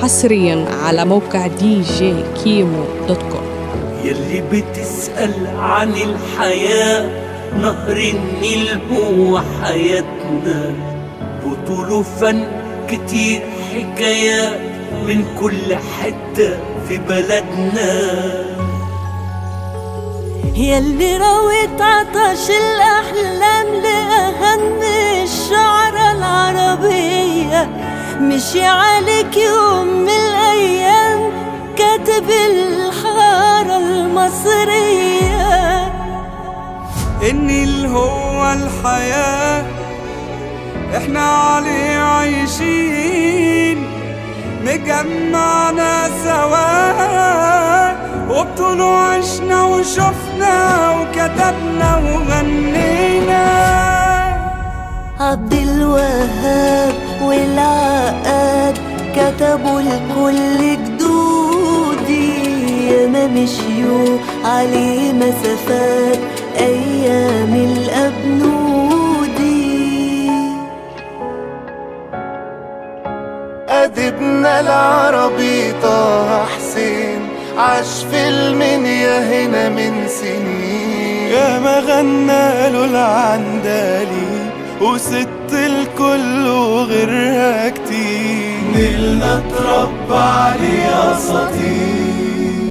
حصريا على موقع دي جي كيمو دوت كوم يلي بتسأل عن الحياة نهر النيل هو حياتنا بطوله فن كتير حكايات من كل حتة في بلدنا يلي رويت عطش الأحلام لأهم الشعر العربية مشي عليك يوم من الأيام كاتب الحارة المصرية النيل هو الحياة احنا عليه عايشين مجمعنا سوا وبطوله عشنا وشفنا وكتبنا وغنينا عبد الوهاب والعقاد كتبوا لكل جدودي ياما مشيوا عليه مسافات أيام الأبنودي أدبنا العربي طه حسين عاش في المنيا هنا من سنين يا ما غنى له العندلي وست الكل وغيرها كتير نيلنا اتربى عليه اساطير